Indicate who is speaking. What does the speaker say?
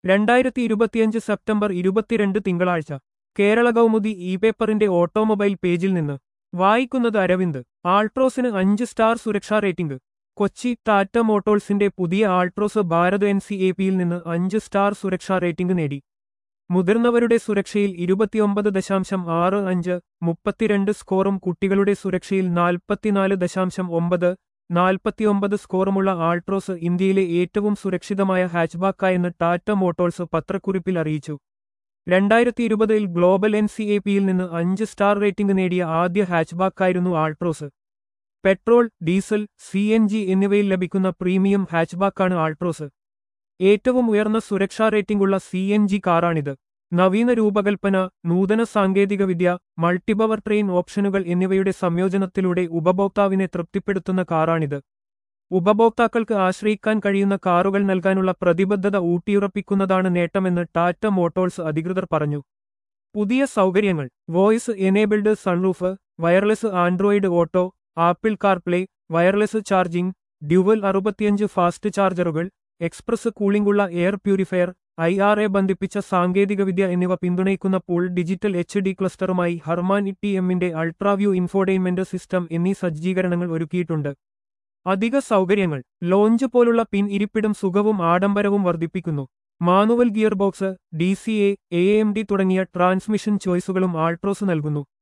Speaker 1: രണ്ടായിരത്തി ഇരുപത്തിയഞ്ച് സെപ്റ്റംബർ ഇരുപത്തിരണ്ട് തിങ്കളാഴ്ച കേരള കൗമുദി ഇ പേപ്പറിന്റെ ഓട്ടോമൊബൈൽ പേജിൽ നിന്ന് വായിക്കുന്നത് അരവിന്ദ് ആൾട്രോസിന് അഞ്ച് സ്റ്റാർ സുരക്ഷാ റേറ്റിംഗ് കൊച്ചി ടാറ്റ മോട്ടോഴ്സിന്റെ പുതിയ Altroz Bharat N C A പിയിൽ നിന്ന് അഞ്ച് സ്റ്റാർ സുരക്ഷാ റേറ്റിംഗ് നേടി മുതിർന്നവരുടെ സുരക്ഷയിൽ ഇരുപത്തിയൊമ്പത് ദശാംശം ആറ് അഞ്ച് മുപ്പത്തിരണ്ട് സ്കോറും കുട്ടികളുടെ സുരക്ഷയിൽ നാൽപ്പത്തിനാല് ദശാംശം ഒമ്പത് നാൽപ്പത്തിയൊമ്പത് സ്കോറുമുള്ള ആൾട്രോസ് ഇന്ത്യയിലെ ഏറ്റവും സുരക്ഷിതമായ ഹാച്ച്ബാക്കായെന്ന് ടാറ്റ മോട്ടോഴ്സ് പത്രക്കുറിപ്പിൽ അറിയിച്ചു രണ്ടായിരത്തി ഇരുപതിൽ ഗ്ലോബൽ എൻ സി എ പിയിൽ നിന്ന് അഞ്ച് സ്റ്റാർ റേറ്റിംഗ് നേടിയ ആദ്യ ഹാച്ച്ബാക്കായിരുന്നു Altroz petrol diesel C N G എന്നിവയിൽ ലഭിക്കുന്ന പ്രീമിയം ഹാച്ച്ബാക്കാണ് ആൾട്രോസ് ഏറ്റവും ഉയർന്ന സുരക്ഷാ റേറ്റിംഗുള്ള സി എൻ ജി കാറാണിത് നവീന രൂപകൽപ്പന നൂതന സാങ്കേതികവിദ്യ മൾട്ടിപവർ ട്രെയിൻ ഓപ്ഷനുകൾ എന്നിവയുടെ സംയോജനത്തിലൂടെ ഉപഭോക്താവിനെ തൃപ്തിപ്പെടുത്തുന്ന കാറാണിത് ഉപഭോക്താക്കൾക്ക് ആശ്രയിക്കാൻ കഴിയുന്ന കാറുകൾ നൽകാനുള്ള പ്രതിബദ്ധത ഊട്ടിയുറപ്പിക്കുന്നതാണ് നേട്ടമെന്ന് ടാറ്റ മോട്ടോഴ്സ് അധികൃതർ പറഞ്ഞു പുതിയ സൗകര്യങ്ങൾ voice enabled sunroof wireless Android auto Apple CarPlay wireless charging dual അറുപത്തിയഞ്ച് ഫാസ്റ്റ് ചാർജറുകൾ എക്സ്പ്രസ് കൂളിംഗുള്ള air purifier I R A ബന്ധിപ്പിച്ച സാങ്കേതികവിദ്യ എന്നിവ പിന്തുണയ്ക്കുന്ന പൂൾ ഡിജിറ്റൽ എച്ച് ഡി ക്ലസ്റ്ററുമായി ഹർമാൻ ടി എമ്മിന്റെ അൾട്രാവ്യൂ ഇൻഫോർടൈൻമെന്റ് സിസ്റ്റം എന്നീ സജ്ജീകരണങ്ങൾ ഒരുക്കിയിട്ടുണ്ട് അധിക സൗകര്യങ്ങൾ ലോഞ്ച് പോലുള്ള പിൻ ഇരിപ്പിടം സുഖവും ആഡംബരവും വർദ്ധിപ്പിക്കുന്നു manual gear box D C A A M D തുടങ്ങിയ ട്രാൻസ്മിഷൻ ചോയ്സുകളും ആൾട്രോസ് നൽകുന്നു